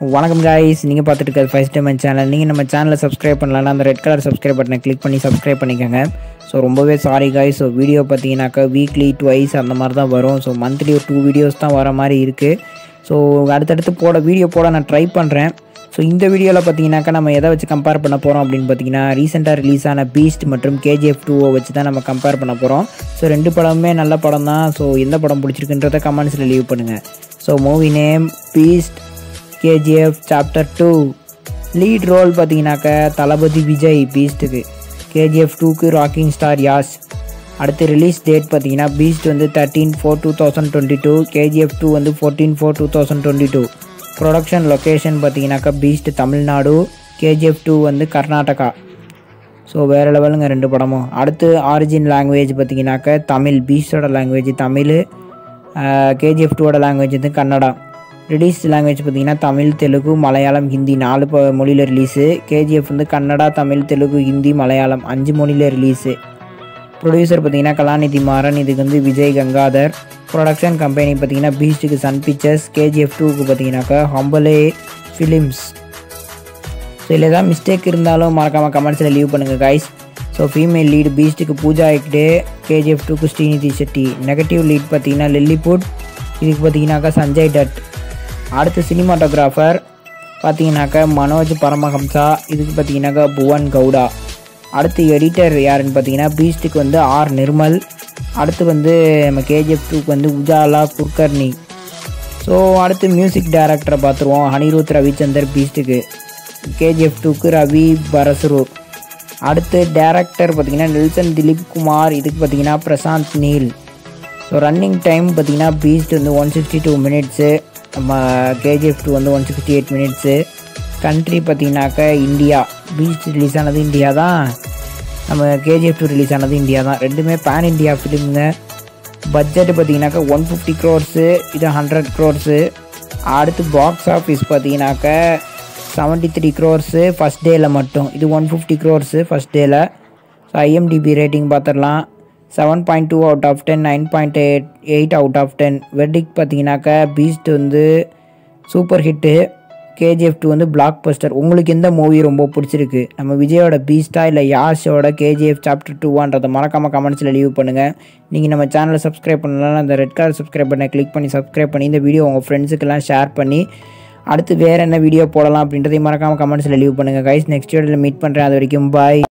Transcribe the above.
வணக்கம் காய்ஸ் நீங்கள் பார்த்துட்டு இருக்கிறது ஃபர்ஸ்ட் டைம் சேனல் நீங்கள் நம்ம சேனலை சப்ஸ்கிரைப் பண்ணலன்னா அந்த ரெட் கலர் சப்ஸ்கிரைப் பட்டனை கிளிக் பண்ணி சப்ஸ்கிரைப் பண்ணிக்கோங்க ஸோ ரொம்பவே சாரி காய்ஸ் ஸோ வீடியோ பார்த்தீங்கன்னாக்கா வீக்லி ட்வைஸ் அந்த மாதிரி தான் வரும் ஸோ மந்த்லி ஒரு டூ வீடியோஸ் தான் வர மாதிரி இருக்குது ஸோ அடுத்தடுத்து போட வீடியோ போட நான் ட்ரை பண்ணுறேன் ஸோ இந்த வீடியோவில் பார்த்தீங்கன்னாக்கா நம்ம எதை வச்சு கம்பேர் பண்ண போகிறோம் அப்படின்னு பார்த்தீங்கன்னா ரீசெண்டாக ரிலீஸ் ஆன பீஸ்ட் மற்றும் கேஜிஎஃப் டூவை வச்சு தான் நம்ம கம்பேர் பண்ண போகிறோம் ஸோ ரெண்டு படமுமே நல்ல படம் தான் ஸோ எந்த படம் பிடிச்சிருக்குன்றத கமெண்ட்ஸில் லீவ் பண்ணுங்கள் so movie name Beast KGF chapter two lead role பார்த்தீங்கன்னாக்கா தளபதி விஜய் பீஸ்ட்டுக்கு கேஜிஎஃப் டூக்கு ராக்கிங் ஸ்டார் யாஸ் அடுத்து ரிலீஸ் டேட் பார்த்தீங்கன்னா பீஸ்ட் வந்து thirteen four two thousand twenty two KGF two வந்து fourteen four two thousand twenty two production location பார்த்தீங்கன்னாக்கா Beast Tamil Nadu KGF two வந்து Karnataka so வேறு லெவலுங்க ரெண்டு படமும் அடுத்து ஆரிஜின் லாங்குவேஜ் பார்த்தீங்கன்னாக்கா தமிழ் பீஸ்டோட லாங்குவேஜ் தமிழ் கேஜிஎஃப் டூவோட லாங்குவேஜ் வந்து கன்னடா ரிலீஸ் லாங்குவேஜ் பார்த்தீங்கன்னா தமிழ் தெலுங்கு மலையாளம் ஹிந்தி நாலு ப மொழியில் ரிலீஸு கேஜிஎஃப் வந்து கன்னடா தமிழ் தெலுங்கு ஹிந்தி மலையாளம் அஞ்சு மொழியில் ரிலீஸு ப்ரொடியூசர் பார்த்தீங்கன்னா கலாநிதி மாறன் இதுக்கு வந்து விஜய் கங்காதர் ப்ரொடக்ஷன் கம்பெனி பார்த்தீங்கன்னா பீஸ்ட்டுக்கு சன் பிக்சர்ஸ் கேஜிஎஃப் டூக்கு பார்த்தீங்கன்னாக்கா ஹம்பலே ஃபிலிம்ஸ் ஸோ இதில் ஏதாவது மிஸ்டேக் இருந்தாலும் மறக்காமல் கமெண்ட்ஸில் லீவ் பண்ணுங்கள் கைஸ் ஸோ ஃபீமேல் லீடு பீஸ்ட்டுக்கு பூஜா ஹெக்டே கேஜிஎஃப் டூக்கு ஸ்ரீநிதி செட்டி நெகட்டிவ் லீட் பார்த்தீங்கன்னா லில்லிபுட் இதுக்கு பார்த்தீங்கன்னாக்கா சஞ்சய் டட் அடுத்து சினிமாட்டோகிராஃபர் பார்த்தீங்கன்னாக்கா மனோஜ் பரமஹம்சா இதுக்கு பார்த்தீங்கன்னாக்கா புவன் கவுடா அடுத்து எடிட்டர் யாருன்னு பார்த்தீங்கன்னா பீஸ்ட்டுக்கு வந்து ஆர் நிர்மல் அடுத்து வந்து நம்ம கேஜிஎஃப் டூக்கு வந்து உஜாலா குர்கர்னி ஸோ அடுத்து மியூசிக் டைரக்டரை பார்த்துருவோம் ஹனிருத் ரவிச்சந்தர் பீஸ்ட்டுக்கு கேஜிஎஃப் டூக்கு ரவி பரசுரூர் அடுத்து டேரக்டர் பார்த்தீங்கன்னா நெல்சன் திலீப் குமார் இதுக்கு பார்த்தீங்கன்னா Prashanth Neel so running time பார்த்தீங்கன்னா பீஸ்ட் வந்து ஒன் சிக்ஸ்டி டூ மினிட்ஸு நம்ம கேஜிஎஃப் டூ வந்து one sixty eight minutes country பார்த்தீங்கன்னாக்கா இந்தியா பீஸ்ட் ரிலீஸ் ஆனது இந்தியா தான் நம்ம கேஜிஎஃப் டூ ரிலீஸ் ஆனது இந்தியா தான் ரெண்டுமே பேன் இந்தியா ஃபிலிமுங்க பட்ஜெட் பார்த்தீங்கன்னாக்கா ஒன் ஃபிஃப்டி க்ரோர்ஸு இது ஹண்ட்ரட் க்ரோர்ஸு அடுத்து பாக்ஸ் ஆஃபீஸ் பார்த்தீங்கன்னாக்கா செவன்ட்டி த்ரீ க்ரோர்ஸு ஃபஸ்ட் டேயில் மட்டும் இது ஒன் ஃபிஃப்டி க்ரோர்ஸு ஃபஸ்ட் டேயில் ஸோ ஐஎம்டிபி ரேட்டிங் பார்த்துடலாம் seven point two out of ten nine point eight eight out of ten verdict பார்த்தீங்கன்னாக்கா பீஸ்ட் வந்து சூப்பர் ஹிட்டு கேஜிஎஃப் டூ வந்து பிளாக் பஸ்டர் உங்களுக்கு எந்த மூவி ரொம்ப பிடிச்சிருக்கு நம்ம விஜயோட பீஸ்டா இல்லை யாஷோட கேஜிஎஃப் சாப்டர் டூவான்றதை மறக்காமல் கமெண்ட்ஸில் லீவ் பண்ணுங்கள் நீங்கள் நம்ம சேனலை சப்ஸ்கிரைப் பண்ணலாம் அந்த ரெட் கலர் சப்ஸ்கிரைப் பண்ண கிளிக் பண்ணி சப்ஸ்கிரைப் பண்ணி இந்த வீடியோ உங்கள் ஃப்ரெண்ட்ஸுக்கெல்லாம் ஷேர் பண்ணி அடுத்து வேறு என்ன வீடியோ போடலாம் அப்படின்றதையும் மறக்காமல் கமெண்ட்ஸில் லீவ் பண்ணுங்கள் கைஸ் நெக்ஸ்ட் வீடியோவில் மீட் பண்ணுறேன் அது வரைக்கும் பாய்